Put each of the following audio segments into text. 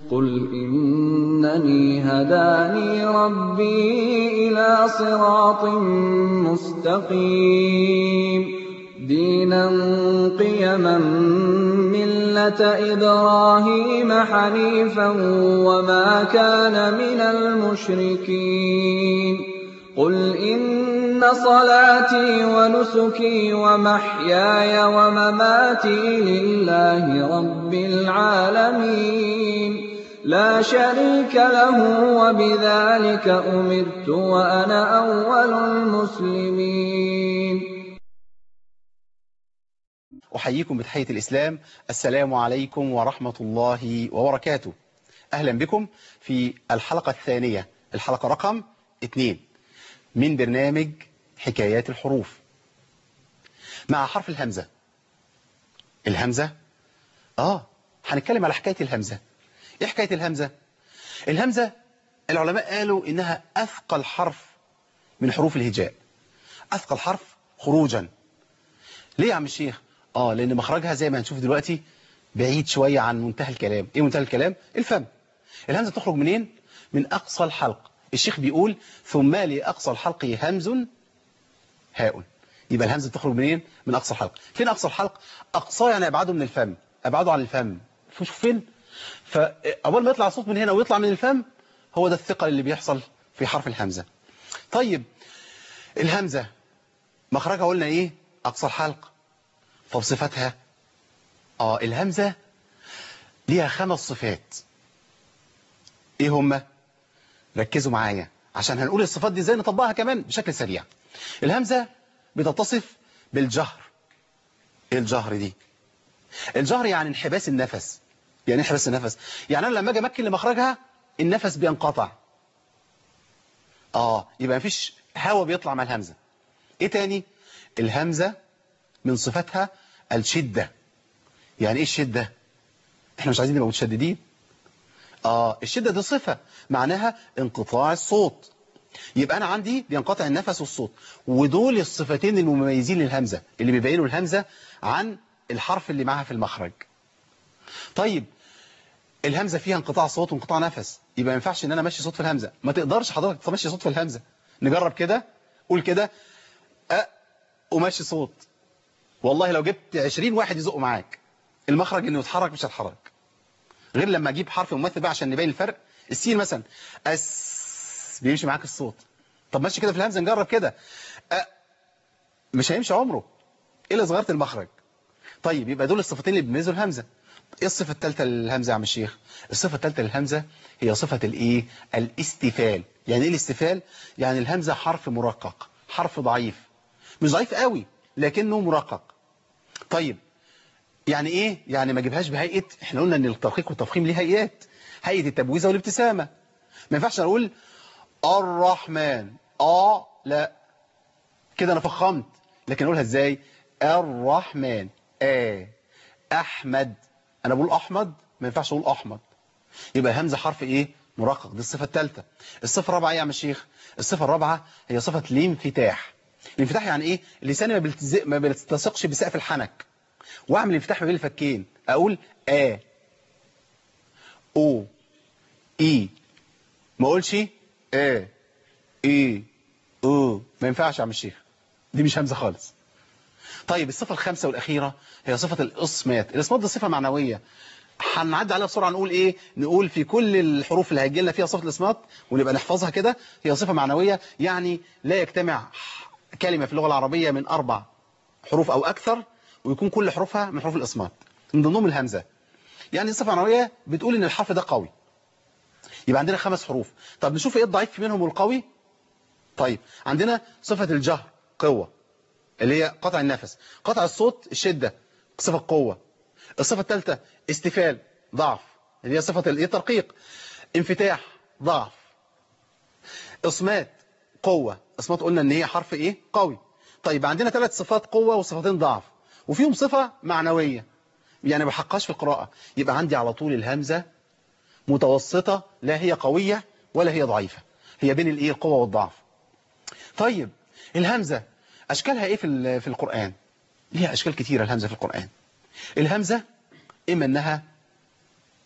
قُلْ إِنَّنِي هَدَانِي رَبِّي إِلَىٰ صِرَاطٍ مُّسْتَقِيمٍ دِينًا قِيَمًا مِّلَّةَ إِبْرَاهِيمَ حَنِيفًا وَمَا كَانَ مِنَ الْمُشْرِكِينَ قُلْ إِنَّ صَلَاتِي وَنُسُكِي وَمَحْيَايَ وَمَمَاتِي لِلَّهِ رَبِّ الْعَالَمِينَ لَا شَرِيكَ لَهُ ۖ وَبِذَٰلِكَ أُمِرْتُ وَأَنَا أَوَّلُ الْمُسْلِمِينَ أحييكم بتحية الإسلام السلام عليكم ورحمة الله وبركاته أهلا بكم في الحلقة الثانية الحلقة رقم 2 من برنامج حكايات الحروف مع حرف الهمزة الهمزة آه هنتكلم على حكاية الهمزة إيه حكاية الهمزة الهمزة العلماء قالوا إنها أثقل حرف من حروف الهجاء أثقل حرف خروجا ليه يا عم الشيخ آه لأن مخرجها زي ما هنشوف دلوقتي بعيد شوية عن منتهى الكلام إيه منتهى الكلام الفم الهمزة تخرج منين من أقصى الحلق الشيخ بيقول ثم لأقصى الحلق همز هاء يبقى الهمزة تخرج منين من أقصى الحلق فين أقصى الحلق أقصى يعني أبعده من الفم أبعده عن الفم شوف فين فأول ما يطلع الصوت من هنا ويطلع من الفم هو ده الثقل اللي بيحصل في حرف الهمزة طيب الهمزة مخرجها قلنا إيه أقصى الحلق طب صفتها آه الهمزة ليها خمس صفات إيه هما ركزوا معايا عشان هنقول الصفات دي ازاي نطبقها كمان بشكل سريع الهمزة بتتصف بالجهر ايه الجهر دي الجهر يعني انحباس النفس يعني انحباس النفس يعني انا لما اجي امكن لمخرجها النفس بينقطع اه يبقى مفيش هواء بيطلع مع الهمزة ايه تاني الهمزة من صفاتها الشدة يعني ايه الشدة احنا مش عايزين نبقى متشددين آه الشدة دي صفة معناها انقطاع الصوت يبقى أنا عندي بينقطع النفس والصوت ودول الصفتين المميزين للهمزة اللي بيبينوا الهمزة عن الحرف اللي معاها في المخرج طيب الهمزة فيها انقطاع صوت وانقطاع نفس يبقى ما ينفعش ان انا امشي صوت في الهمزة ما تقدرش حضرتك تمشي صوت في الهمزة نجرب كده قول كده أ ومشي صوت والله لو جبت 20 واحد يزقوا معاك المخرج انه يتحرك مش هيتحرك غير لما اجيب حرف ممثل بقى عشان نبين الفرق السين مثلا اس بيمشي معاك الصوت طب ماشي كده في الهمزه نجرب كده أ مش هيمشي عمره الا صغيره المخرج طيب يبقى دول الصفتين اللي بيميزوا الهمزه ايه الصفه الثالثه للهمزه يا عم الشيخ الصفه الثالثه للهمزه هي صفه الايه الاستفال يعني ايه الاستفال يعني الهمزه حرف مرقق حرف ضعيف مش ضعيف قوي لكنه مرقق طيب يعني ايه يعني ما اجيبهاش بهيئه احنا قلنا ان الترقيق والتفخيم ليه هيئات هيئه التبويزه والابتسامه ما ينفعش اقول الرحمن اه لا كده انا فخمت لكن اقولها ازاي الرحمن اه احمد انا بقول احمد ما ينفعش اقول احمد يبقى همزه حرف ايه مرقق دي الصفه الثالثه الصفه الرابعه ايه يا عم الشيخ الصفه الرابعه هي صفه الانفتاح الانفتاح يعني ايه لساني ما بيلتزق ما بيلتصقش بسقف الحنك واعمل انفتاح ما بين الفكين اقول ا او اي ما اقولش ا اي او ما ينفعش يا عم الشيخ دي مش همزه خالص طيب الصفه الخامسه والاخيره هي صفه الاصمات الاصمات دي صفه معنويه هنعدي عليها بسرعه نقول ايه نقول في كل الحروف اللي هيجي لنا فيها صفه الاصمات ونبقى نحفظها كده هي صفه معنويه يعني لا يجتمع كلمه في اللغه العربيه من اربع حروف او اكثر ويكون كل حروفها من حروف الإصمات من ضمنهم الهمزة يعني الصفة المعنوية بتقول إن الحرف ده قوي يبقى عندنا خمس حروف طب نشوف إيه الضعيف منهم والقوي طيب عندنا صفة الجهر قوة اللي هي قطع النفس قطع الصوت الشدة صفة قوة الصفة الثالثة استفال ضعف اللي هي صفة الترقيق انفتاح ضعف إصمات قوة إصمات قلنا إن هي حرف إيه قوي طيب عندنا ثلاث صفات قوة وصفتين ضعف وفيهم صفة معنوية يعني ما بحقهاش في القراءة يبقى عندي على طول الهمزة متوسطة لا هي قوية ولا هي ضعيفة هي بين الايه القوة والضعف طيب الهمزة أشكالها إيه في في القرآن ليها أشكال كتيرة الهمزة في القرآن الهمزة إما أنها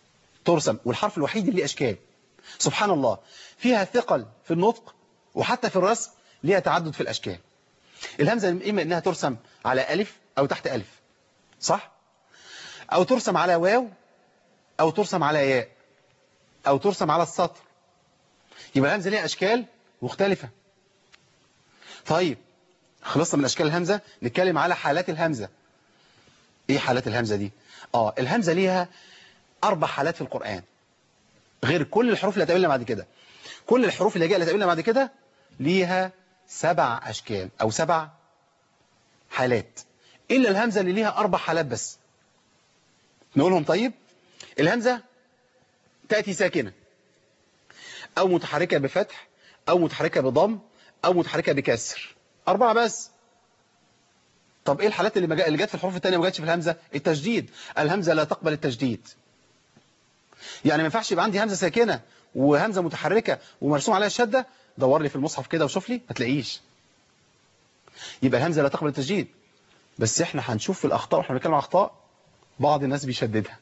ترسم والحرف الوحيد اللي ليه أشكال سبحان الله فيها ثقل في النطق وحتى في الرسم ليها تعدد في الأشكال الهمزة إما إنها ترسم على ألف أو تحت ألف صح؟ أو ترسم على واو أو ترسم على ياء أو ترسم على السطر يبقى الهمزة ليها أشكال مختلفة طيب خلصنا من أشكال الهمزة نتكلم على حالات الهمزة إيه حالات الهمزة دي؟ آه الهمزة ليها أربع حالات في القرآن غير كل الحروف اللي هتقابلنا بعد كده كل الحروف اللي جايه اللي هتقابلنا بعد كده ليها سبع أشكال أو سبع حالات إلا الهمزة اللي ليها أربع حالات بس نقولهم طيب الهمزة تأتي ساكنة أو متحركة بفتح أو متحركة بضم أو متحركة بكسر أربعة بس طب إيه الحالات اللي, مجا... اللي جت في الحروف الثانية ما جاتش في الهمزة التشديد الهمزة لا تقبل التشديد يعني ما ينفعش يبقى عندي همزة ساكنة وهمزة متحركة ومرسوم عليها الشدة دور لي في المصحف كده وشوف لي ما تلاقيش يبقى الهمزة لا تقبل التشديد بس احنا هنشوف في الأخطاء واحنا بنتكلم عن أخطاء بعض الناس بيشددها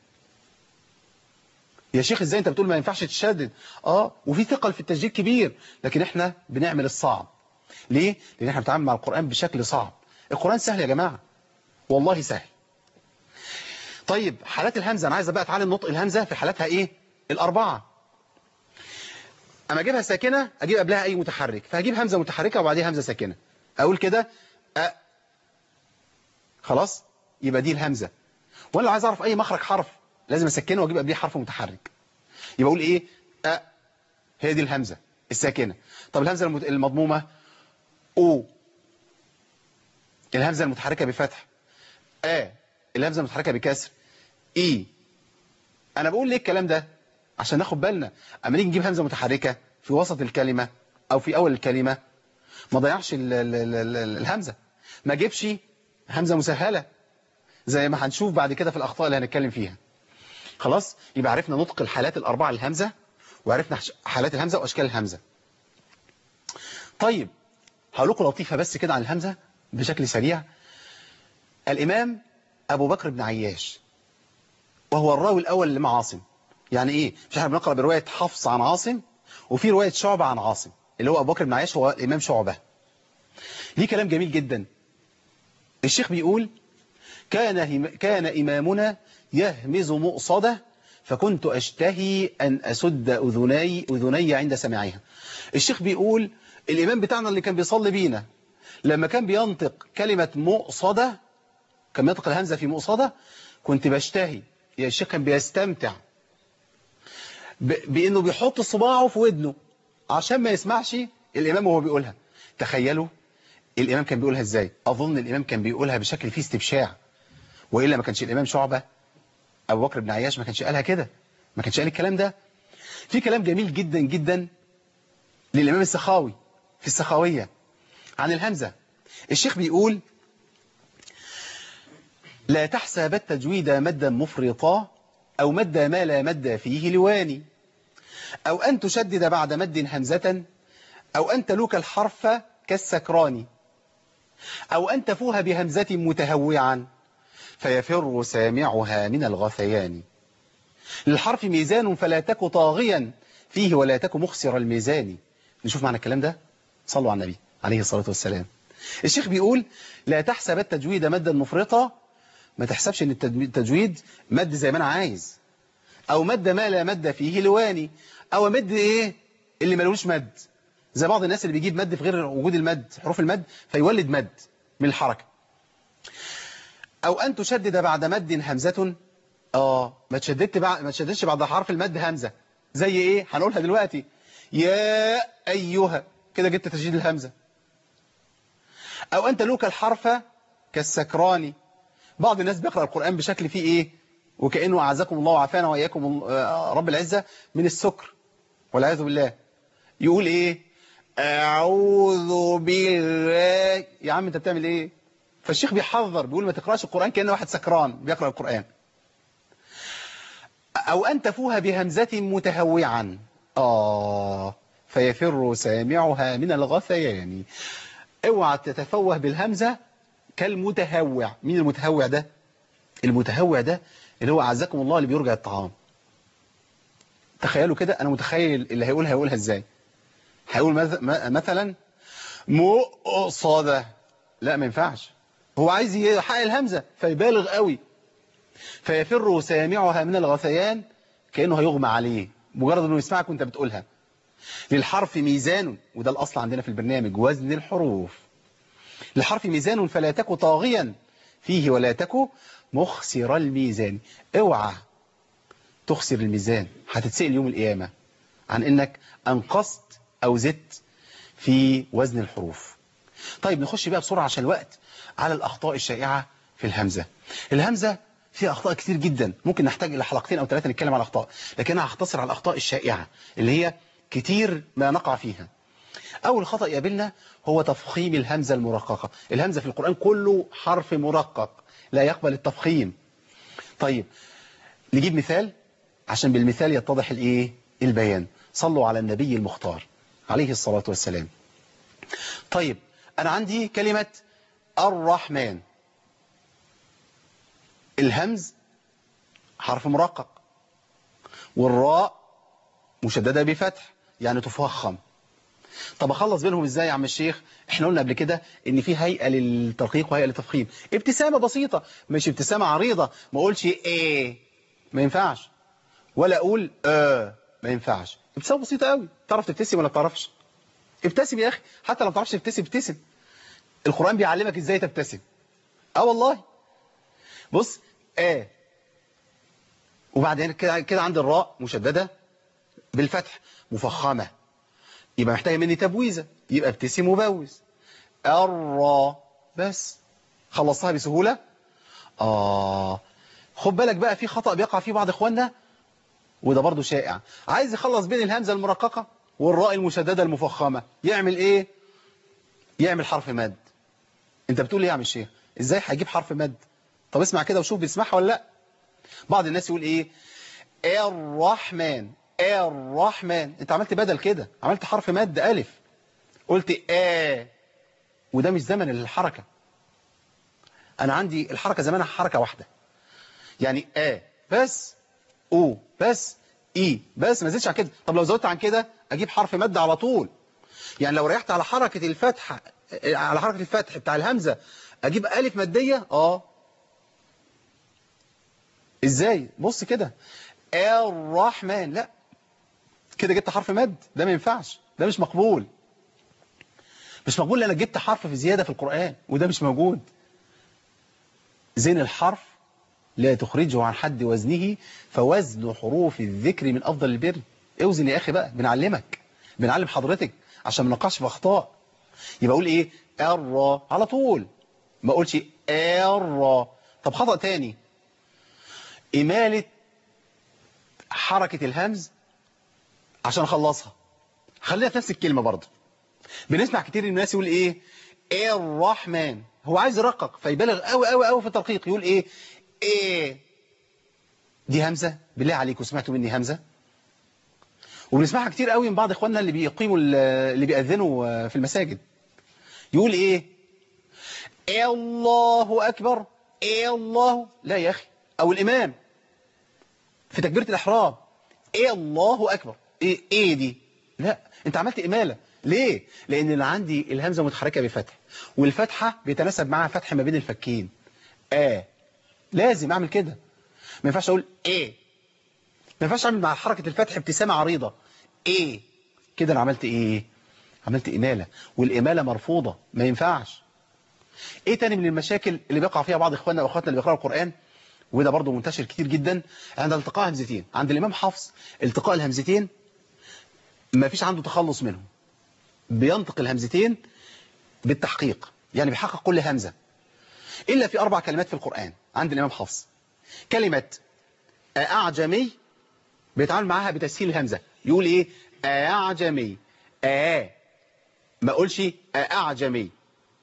يا شيخ ازاي انت بتقول ما ينفعش تشدد اه وفي ثقل في التشديد كبير لكن احنا بنعمل الصعب ليه لان احنا بنتعامل مع القرآن بشكل صعب القرآن سهل يا جماعة والله سهل طيب حالات الهمزة انا عايز بقى اتعلم نطق الهمزة في حالاتها ايه الاربعة اما اجيبها ساكنة اجيب قبلها اي متحرك فهجيب همزة متحركة وبعديها همزة ساكنة اقول كده أ خلاص يبقى دي الهمزة وانا لو عايز اعرف اي مخرج حرف لازم اسكنه واجيب قبليه حرف متحرك يبقى اقول ايه أ هي دي الهمزة الساكنة طب الهمزة المضمومة او الهمزة المتحركة بفتح ا الهمزة المتحركة بكسر اي انا بقول ليه الكلام ده عشان ناخد بالنا اما نيجي نجيب همزة متحركة في وسط الكلمة او في اول الكلمة ما ضيعش ال ال ال ال الهمزة ما جيبش همزة مسهلة زي ما هنشوف بعد كده في الاخطاء اللي هنتكلم فيها خلاص يبقى عرفنا نطق الحالات الاربعة للهمزة وعرفنا حالات الهمزة واشكال الهمزة طيب هقول لكم لطيفة بس كده عن الهمزة بشكل سريع الامام ابو بكر بن عياش وهو الراوي الاول اللي مع عاصم يعني ايه مش احنا بنقرا بروايه حفص عن عاصم وفي روايه شعبه عن عاصم اللي هو ابو بكر بن عياش هو الامام شعبه ليه كلام جميل جدا الشيخ بيقول كان كان امامنا يهمز مؤصده فكنت اشتهي ان اسد اذني اذني عند سماعها الشيخ بيقول الامام بتاعنا اللي كان بيصلي بينا لما كان بينطق كلمه مؤصده كان بينطق الهمزه في مؤصده كنت بشتهي يا الشيخ كان بيستمتع بانه بيحط صباعه في ودنه عشان ما يسمعش الامام وهو بيقولها تخيلوا الامام كان بيقولها ازاي اظن الامام كان بيقولها بشكل فيه استبشاع والا ما كانش الامام شعبه ابو بكر بن عياش ما كانش قالها كده ما كانش قال الكلام ده في كلام جميل جدا جدا للامام السخاوي في السخاويه عن الهمزه الشيخ بيقول لا تحسب التجويد مدا مفرطا أو مد ما لا مد فيه لواني أو أن تشدد بعد مد همزة أو أن تلوك الحرف كالسكران أو أن تفوها بهمزة متهوعا فيفر سامعها من الغثيان للحرف ميزان فلا تك طاغيا فيه ولا تك مخسر الميزان نشوف معنى الكلام ده صلوا على النبي عليه الصلاة والسلام الشيخ بيقول لا تحسب التجويد مدا مفرطا ما تحسبش ان التجويد مد زي ما انا عايز او مد ما لا مد فيه لواني او مد ايه اللي ملوش مد زي بعض الناس اللي بيجيب مد في غير وجود المد حروف المد فيولد مد من الحركة او ان تشدد بعد مد همزة اه ما تشددت بعد ما تشددش بعد حرف المد همزة زي ايه هنقولها دلوقتي يا ايها كده جبت تشديد الهمزة او ان تلوك الحرف كالسكراني بعض الناس بيقرأ القرآن بشكل فيه إيه وكأنه أعزكم الله وعافانا وإياكم رب العزة من السكر والعياذ بالله يقول إيه أعوذ بالله يا عم أنت بتعمل إيه فالشيخ بيحذر بيقول ما تقرأش القرآن كأنه واحد سكران بيقرأ القرآن أو أن تفوها بهمزة متهوعا آه فيفر سامعها من الغثيان اوعى تتفوه بالهمزة كالمتهوع مين المتهوع ده المتهوع ده اللي هو عزكم الله اللي بيرجع الطعام تخيلوا كده انا متخيل اللي هيقولها هيقولها ازاي هيقول مث- م- مثلا مؤصدة لا ما ينفعش هو عايز يحقق الهمزة فيبالغ قوي فيفر سامعها من الغثيان كأنه هيغمى عليه مجرد انه يسمعك وانت بتقولها للحرف ميزان وده الأصل عندنا في البرنامج وزن الحروف للحرف ميزان فلا تك طاغيا فيه ولا تك مخسر الميزان اوعى تخسر الميزان هتتسأل يوم القيامة عن انك انقصت او زدت في وزن الحروف طيب نخش بقى بسرعة عشان الوقت على الأخطاء الشائعة في الهمزة الهمزة فيها أخطاء كتير جدا ممكن نحتاج إلى حلقتين أو ثلاثة نتكلم على الأخطاء لكن أنا هختصر على الأخطاء الشائعة اللي هي كتير ما نقع فيها أول خطأ يقابلنا هو تفخيم الهمزة المرققة الهمزة في القرآن كله حرف مرقق لا يقبل التفخيم طيب نجيب مثال عشان بالمثال يتضح الايه البيان صلوا على النبي المختار عليه الصلاة والسلام طيب أنا عندي كلمة الرحمن الهمز حرف مرقق والراء مشددة بفتح يعني تفخم طب اخلص بينهم ازاي يا عم الشيخ احنا قلنا قبل كده ان في هيئة للترقيق وهيئة للتفخيم ابتسامة بسيطة مش ابتسامة عريضة ما اقولش ايه ما ينفعش ولا اقول اه ما ينفعش ابتسامة بسيطة قوي تعرف تبتسم ولا بتعرفش ابتسم يا اخي حتى لو ما بتعرفش تبتسم ابتسم القرآن بيعلمك ازاي تبتسم اه والله بص اه وبعدين كده كده عند الراء مشددة بالفتح مفخمة يبقى محتاجة مني تبويزة يبقى ابتسم وبوز الراء بس خلصتها بسهولة آه خد بالك بقى في خطأ بيقع فيه بعض إخواننا وده برضو شائع عايز يخلص بين الهمزة المرققة والراء المشددة المفخمة يعمل ايه يعمل حرف مد انت بتقول ايه يا عم الشيخ ازاي هجيب حرف مد طب اسمع كده وشوف بيسمعها ولا لا بعض الناس يقول ايه الرحمن الرحمن انت عملت بدل كده عملت حرف مد ألف قلت آ وده مش زمن الحركة أنا عندي الحركة زمانها حركة واحدة يعني آ بس أو بس إي بس ما زدتش عن كده طب لو زودت عن كده أجيب حرف مد على طول يعني لو ريحت على حركة الفتحة على حركة الفتح بتاع الهمزة أجيب ألف مادية آه إزاي بص كده الرحمن لا كده جبت حرف مد ده ما ينفعش ده مش مقبول مش مقبول لأنك جبت حرف في زيادة في القرآن وده مش موجود زين الحرف لا تخرجه عن حد وزنه فوزن حروف الذكر من أفضل البر اوزن يا أخي بقى بنعلمك بنعلم حضرتك عشان ما نقعش في أخطاء يبقى أقول إيه الرا على طول ما أقولش الرا طب خطأ تاني إمالة حركة الهمز عشان أخلصها خليها في نفس الكلمة برضه بنسمع كتير الناس يقول إيه الرحمن هو عايز يرقق فيبالغ قوي قوي قوي في الترقيق يقول إيه إيه دي همزة بالله عليكم سمعتوا مني همزة وبنسمعها كتير قوي من بعض إخواننا اللي بيقيموا اللي بيأذنوا في المساجد يقول إيه الله أكبر الله لا يا أخي أو الإمام في تكبيرة الإحرام إيه الله أكبر إيه, إيه دي لا أنت عملت إمالة ليه لأن اللي عندي الهمزة متحركة بفتح والفتحة بيتناسب معها فتح ما بين الفكين آه لازم أعمل كده ما ينفعش أقول إيه ما ينفعش أعمل مع حركة الفتح ابتسامة عريضة إيه كده أنا عملت إيه عملت إمالة والإمالة مرفوضة ما ينفعش إيه تاني من المشاكل اللي بيقع فيها بعض إخواننا وأخواتنا اللي بيقرأوا القرآن وده برضه منتشر كتير جدا عند التقاء همزتين عند الإمام حفص التقاء الهمزتين ما فيش عنده تخلص منهم بينطق الهمزتين بالتحقيق يعني بيحقق كل همزة إلا في أربع كلمات في القرآن عند الإمام حفص كلمة أعجمي بيتعامل معاها بتسهيل الهمزة يقول إيه أعجمي آ ما أقولش أعجمي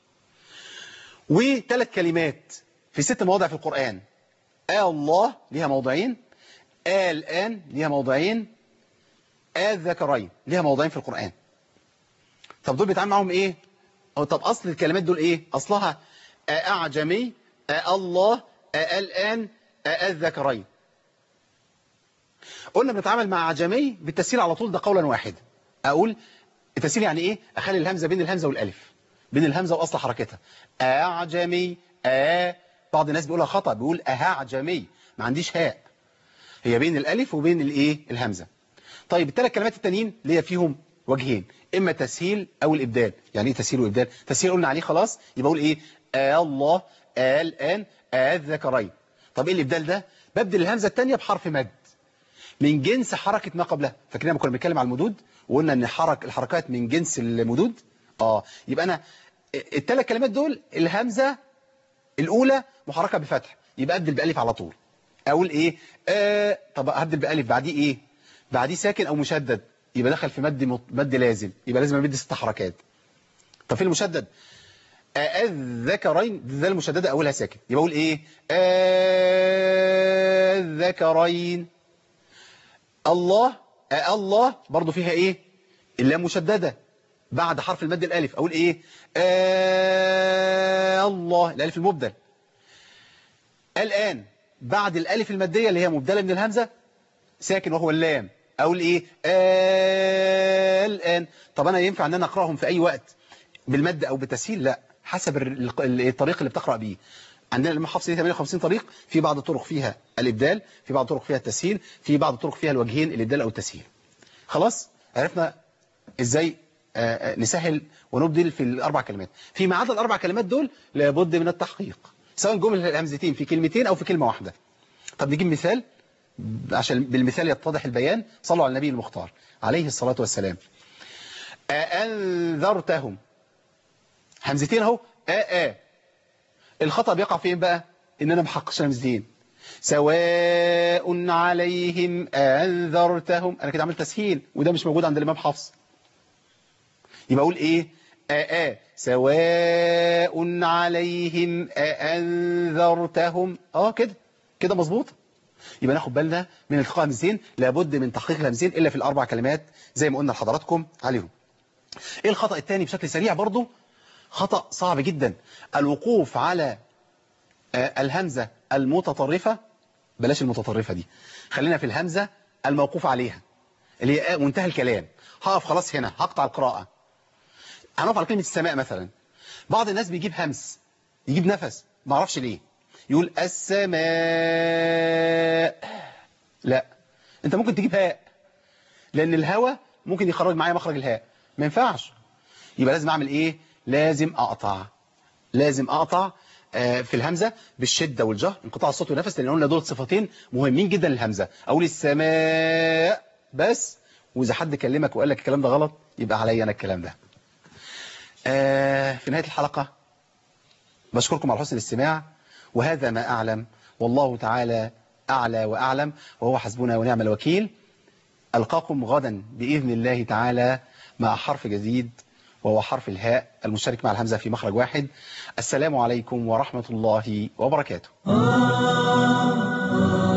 وثلاث كلمات في ست مواضع في القرآن آه الله ليها موضعين آه الآن ليها موضعين آه الذكرين ليها موضعين في القرآن طب دول بيتعامل معاهم ايه أو طب اصل الكلمات دول ايه اصلها آه اعجمي آه الله آه الان آه الذكرين قلنا بنتعامل مع عجمي بالتسهيل على طول ده قولا واحدا اقول التسهيل يعني ايه اخلي الهمزه بين الهمزه والالف بين الهمزه واصل حركتها اعجمي ا بعض الناس بيقولها خطا بيقول اهعجمي ما عنديش هاء هي بين الالف وبين الايه الهمزه طيب الثلاث كلمات التانيين اللي هي فيهم وجهين اما تسهيل او الابدال يعني ايه تسهيل وابدال تسهيل قلنا عليه خلاص يبقى اقول ايه آه الله آه الان آه الذكرين طب ايه الابدال ده ببدل الهمزه الثانيه بحرف مد من جنس حركه ما قبلها فاكرين لما كنا بنتكلم على المدود وقلنا ان حرك الحركات من جنس المدود اه يبقى انا الثلاث كلمات دول الهمزه الاولى محركه بفتح يبقى ابدل بالف على طول اقول ايه آه طب هبدل بالف بعديه ايه بعديه ساكن او مشدد يبقى دخل في مد مط- مد لازم يبقى لازم امد ست حركات طب في المشدد آه الذكرين ده المشدده اولها ساكن يبقى اقول ايه آه الذكرين الله آه الله برضو فيها ايه اللام مشدده بعد حرف المد الالف اقول ايه آه الله الالف المبدل الان بعد الالف الماديه اللي هي مبدله من الهمزه ساكن وهو اللام اقول ايه آه الان طب انا ينفع ان انا اقراهم في اي وقت بالمد او بالتسهيل لا حسب ال- ال- الطريق اللي بتقرا بيه عندنا الامام حفص ليه 58 طريق في بعض الطرق فيها الابدال في بعض الطرق فيها التسهيل في بعض الطرق فيها الوجهين الابدال او التسهيل خلاص عرفنا ازاي آه، آه، نسهل ونبدل في الاربع كلمات فيما عدا الاربع كلمات دول لابد من التحقيق سواء جمل الهمزتين في كلمتين او في كلمه واحده طب نجيب مثال عشان بالمثال يتضح البيان صلوا على النبي المختار عليه الصلاة والسلام أأنذرتهم همزتين اهو آ آ الخطأ بيقع فين بقى إن أنا محققش همزتين سواء عليهم أنذرتهم أنا كده عملت تسهيل وده مش موجود عند الإمام حفص يبقى أقول إيه آ آ سواء عليهم أأنذرتهم اه كده كده مظبوط يبقى ناخد بالنا من التقاء همزتين لابد من تحقيق الهمزتين إلا في الأربع كلمات زي ما قلنا لحضراتكم عليهم ايه الخطأ الثاني بشكل سريع برضو خطأ صعب جدا الوقوف على آه، الهمزة المتطرفة بلاش المتطرفة دي خلينا في الهمزة الموقوف عليها اللي هي منتهى الكلام هقف خلاص هنا هقطع القراءة هنقف على كلمة السماء مثلا بعض الناس بيجيب همس يجيب نفس ما اعرفش ليه يقول السماء لا انت ممكن تجيب هاء لان الهواء ممكن يخرج معايا مخرج الهاء ما ينفعش يبقى لازم اعمل ايه لازم اقطع لازم اقطع آه، في الهمزة بالشدة والجهر انقطاع الصوت والنفس لان قلنا دول صفتين مهمين جدا للهمزة اقول السماء بس واذا حد كلمك وقال لك الكلام ده غلط يبقى عليا انا الكلام ده آه، في نهاية الحلقة بشكركم على حسن الاستماع وهذا ما أعلم والله تعالى أعلى وأعلم وهو حسبنا ونعم الوكيل ألقاكم غدا بإذن الله تعالى مع حرف جديد وهو حرف الهاء المشترك مع الهمزة في مخرج واحد السلام عليكم ورحمة الله وبركاته